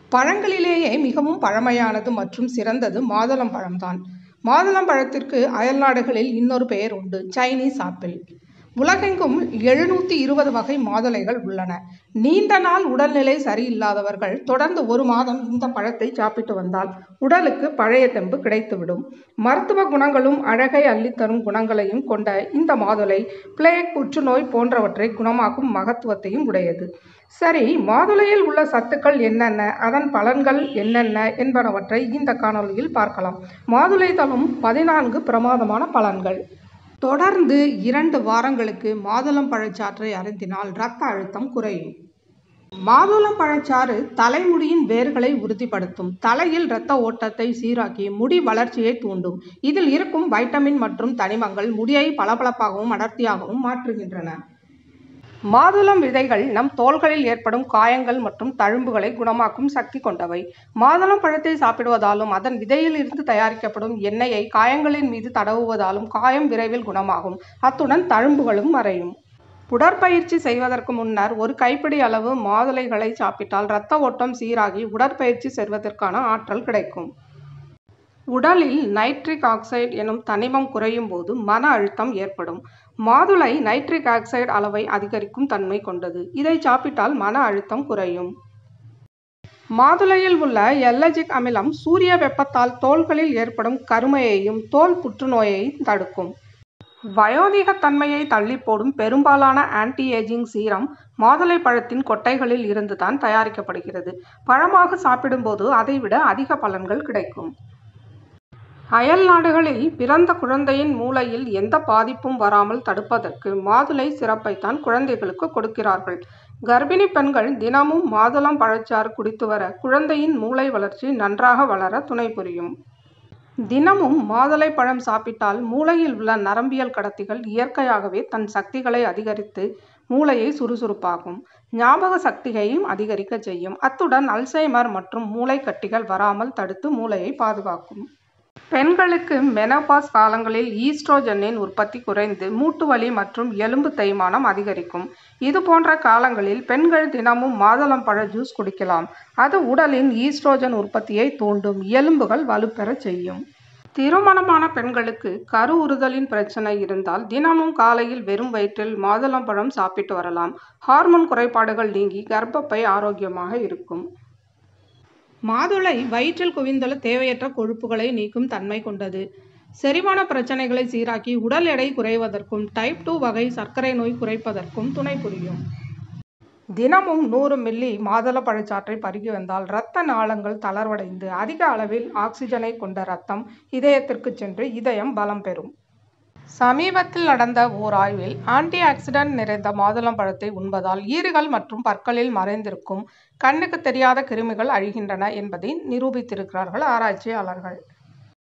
பழங்களிலேயே மிகவும் பழமையானது மற்றும் சிறந்தது மாதுளம் பழம்தான் மாதுளம் பழத்திற்கு அயல்நாடுகளில் இன்னொரு பெயர் உண்டு சைனீஸ் ஆப்பிள் உலகெங்கும் எழுநூற்றி இருபது வகை மாதுளைகள் உள்ளன நீண்ட நாள் உடல்நிலை சரியில்லாதவர்கள் தொடர்ந்து ஒரு மாதம் இந்த பழத்தை சாப்பிட்டு வந்தால் உடலுக்கு பழைய தெம்பு கிடைத்துவிடும் மருத்துவ குணங்களும் அழகை அள்ளித்தரும் குணங்களையும் கொண்ட இந்த மாதுளை பிளேக் புற்றுநோய் போன்றவற்றை குணமாக்கும் மகத்துவத்தையும் உடையது சரி மாதுளையில் உள்ள சத்துக்கள் என்னென்ன அதன் பலன்கள் என்னென்ன என்பனவற்றை இந்த காணொளியில் பார்க்கலாம் மாதுளை தரும் பதினான்கு பிரமாதமான பலன்கள் தொடர்ந்து இரண்டு வாரங்களுக்கு மாதுளம் பழச்சாற்றை அருந்தினால் இரத்த அழுத்தம் குறையும் மாதுளம் பழச்சாறு தலைமுடியின் வேர்களை உறுதிப்படுத்தும் தலையில் இரத்த ஓட்டத்தை சீராக்கி முடி வளர்ச்சியை தூண்டும் இதில் இருக்கும் வைட்டமின் மற்றும் தனிமங்கள் முடியை பளபளப்பாகவும் அடர்த்தியாகவும் மாற்றுகின்றன மாதுளம் விதைகள் நம் தோள்களில் ஏற்படும் காயங்கள் மற்றும் தழும்புகளை குணமாக்கும் சக்தி கொண்டவை மாதுளம் பழத்தை சாப்பிடுவதாலும் அதன் விதையில் இருந்து தயாரிக்கப்படும் எண்ணெயை காயங்களின் மீது தடவுவதாலும் காயம் விரைவில் குணமாகும் அத்துடன் தழும்புகளும் மறையும் உடற்பயிற்சி செய்வதற்கு முன்னர் ஒரு கைப்பிடி அளவு மாதுளைகளை சாப்பிட்டால் இரத்த ஓட்டம் சீராகி உடற்பயிற்சி செய்வதற்கான ஆற்றல் கிடைக்கும் உடலில் நைட்ரிக் ஆக்சைடு எனும் தனிமம் குறையும் போது மன அழுத்தம் ஏற்படும் மாதுளை நைட்ரிக் ஆக்சைடு அளவை அதிகரிக்கும் தன்மை கொண்டது இதை சாப்பிட்டால் மன அழுத்தம் குறையும் மாதுளையில் உள்ள எல்லஜிக் அமிலம் சூரிய வெப்பத்தால் தோள்களில் ஏற்படும் கருமையையும் தோல் புற்றுநோயையும் தடுக்கும் வயோதிக தன்மையை தள்ளி போடும் பெரும்பாலான ஆன்டி ஏஜிங் சீரம் மாதுளை பழத்தின் கொட்டைகளில் இருந்து தான் தயாரிக்கப்படுகிறது பழமாக சாப்பிடும்போது அதைவிட அதிக பலன்கள் கிடைக்கும் அயல் நாடுகளில் பிறந்த குழந்தையின் மூளையில் எந்த பாதிப்பும் வராமல் தடுப்பதற்கு மாதுளை சிறப்பைத்தான் குழந்தைகளுக்கு கொடுக்கிறார்கள் கர்ப்பிணி பெண்கள் தினமும் மாதுளம் பழச்சாறு குடித்து வர குழந்தையின் மூளை வளர்ச்சி நன்றாக வளர துணை புரியும் தினமும் மாதுளை பழம் சாப்பிட்டால் மூளையில் உள்ள நரம்பியல் கடத்திகள் இயற்கையாகவே தன் சக்திகளை அதிகரித்து மூளையை சுறுசுறுப்பாகும் ஞாபக சக்தியையும் அதிகரிக்க செய்யும் அத்துடன் அல்சைமர் மற்றும் மூளை கட்டிகள் வராமல் தடுத்து மூளையை பாதுகாக்கும் பெண்களுக்கு மெனோபாஸ் காலங்களில் ஈஸ்ட்ரோஜனின் உற்பத்தி குறைந்து மூட்டு வலி மற்றும் எலும்பு தேய்மானம் அதிகரிக்கும் இது போன்ற காலங்களில் பெண்கள் தினமும் மாதுளம் பழ ஜூஸ் குடிக்கலாம் அது உடலின் ஈஸ்ட்ரோஜன் உற்பத்தியை தூண்டும் எலும்புகள் வலுப்பெறச் செய்யும் திருமணமான பெண்களுக்கு கரு உறுதலின் பிரச்சனை இருந்தால் தினமும் காலையில் வெறும் வயிற்றில் மாதுளம் பழம் சாப்பிட்டு வரலாம் ஹார்மோன் குறைபாடுகள் நீங்கி கர்ப்பப்பை ஆரோக்கியமாக இருக்கும் மாதுளை வயிற்றில் குவிந்துள்ள தேவையற்ற கொழுப்புகளை நீக்கும் தன்மை கொண்டது செரிமான பிரச்சனைகளை சீராக்கி உடல் எடை குறைவதற்கும் டைப் டூ வகை சர்க்கரை நோய் குறைப்பதற்கும் துணை புரியும் தினமும் நூறு மில்லி மாதுள பழச்சாற்றை பருகி வந்தால் இரத்த நாளங்கள் தளர்வடைந்து அதிக அளவில் ஆக்சிஜனை கொண்ட இரத்தம் இதயத்திற்கு சென்று இதயம் பலம் பெறும் சமீபத்தில் நடந்த ஓர் ஆய்வில் ஆன்டி ஆக்சிடென்ட் நிறைந்த மாதுளம் பழத்தை உண்பதால் ஈறுகள் மற்றும் பற்களில் மறைந்திருக்கும் கண்ணுக்கு தெரியாத கிருமிகள் அழிகின்றன என்பதை நிரூபித்திருக்கிறார்கள் ஆராய்ச்சியாளர்கள்